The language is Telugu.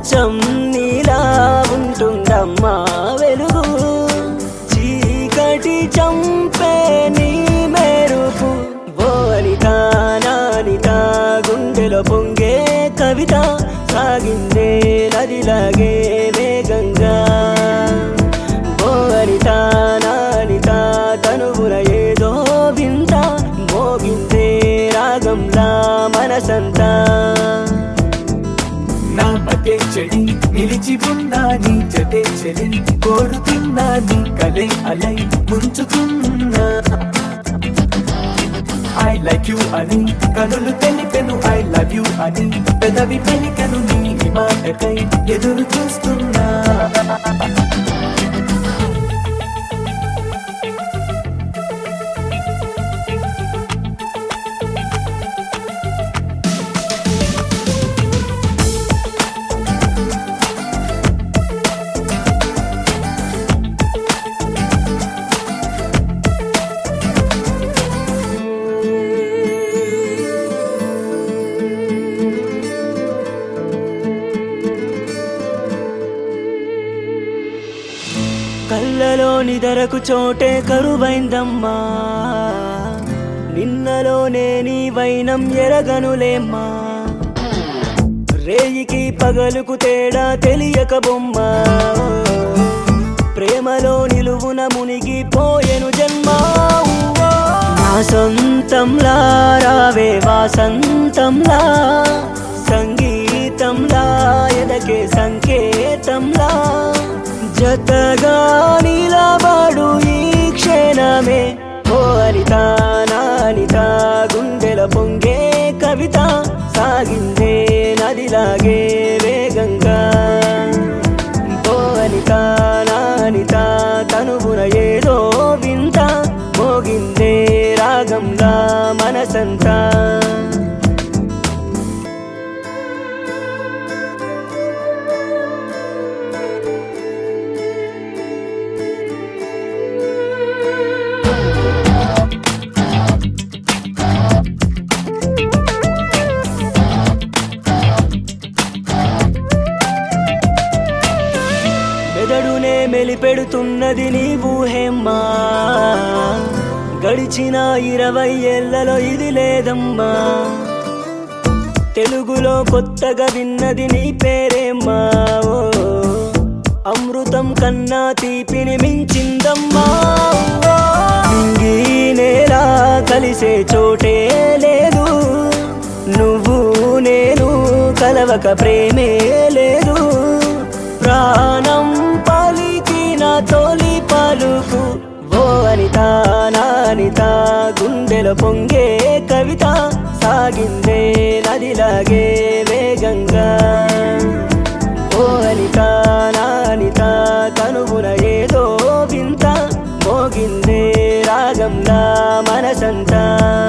అచ్చం నీలా ఉంటుందమ్మా వెలుగు చీకటి చంపే నీ మెరుపు ఓ అనిత నానిత గుండెలో పొంగే కవిత సాగిందే నదిలాగే వేగంగా ఓ అనిత నానిత తనువున ఏదో వింత మోగిందే రాగంలా మనసంతా నా పకే చెడి నిలిచి ఉన్నా నీ జటే చెలి కోరుతున్నా నీ కలై అలై ముంచుతున్నా ఐ లైక్ యు అని కనులు తెలిపెను ఐ లవ్ యు అని పెదవి పలికెను నీ మాటకై ఎదురు చూస్తున్నా కళ్ళలో నిదరకు చోటే కరువైందమ్మా నిన్నలోనే నీ వైనం ఎరగనులేమ్మా రేయికి పగలుకు తేడా తెలియక బొమ్మ ప్రేమలో నిలువున మునిగిపోయెను జన్మ ఊవో. నా సొంతంలా రావే వాసంతంలా సంగీతంలా ఎదకే సంకేతంలా జతగా నిలబడు ఈ క్షణమే ఓ అనిత నానిత గుండెల పొంగే కవిత సాగిందే నదిలాగే వేగంగా ఓ అనిత నానిత తనువున ఏదో వింత మోగిందే రాగంలా మనసంతా మెదడునే మెలిపెడుతున్నది నీ ఊహేమ్మా గడిచిన ఇరవై ఏళ్లలో ఇది లేదమ్మా తెలుగులో కొత్తగా విన్నది నీ పేరేమ్మా ఓ అమృతం కన్నా తీపిని మించిందమ్మా ఓ నింగి నేల కలిసే చోటే లేదు నువ్వు నేను కలవక ప్రేమే లేదు ప్రాణం పలికిన తొలి పలుకు ఓ అనిత నానిత గుండెల పొంగే కవిత సాగిందే నదిలాగే వేగంగా ఓ అనిత నానిత కనువున ఏదో వింత మోగిందే రాగంలా మనసంతా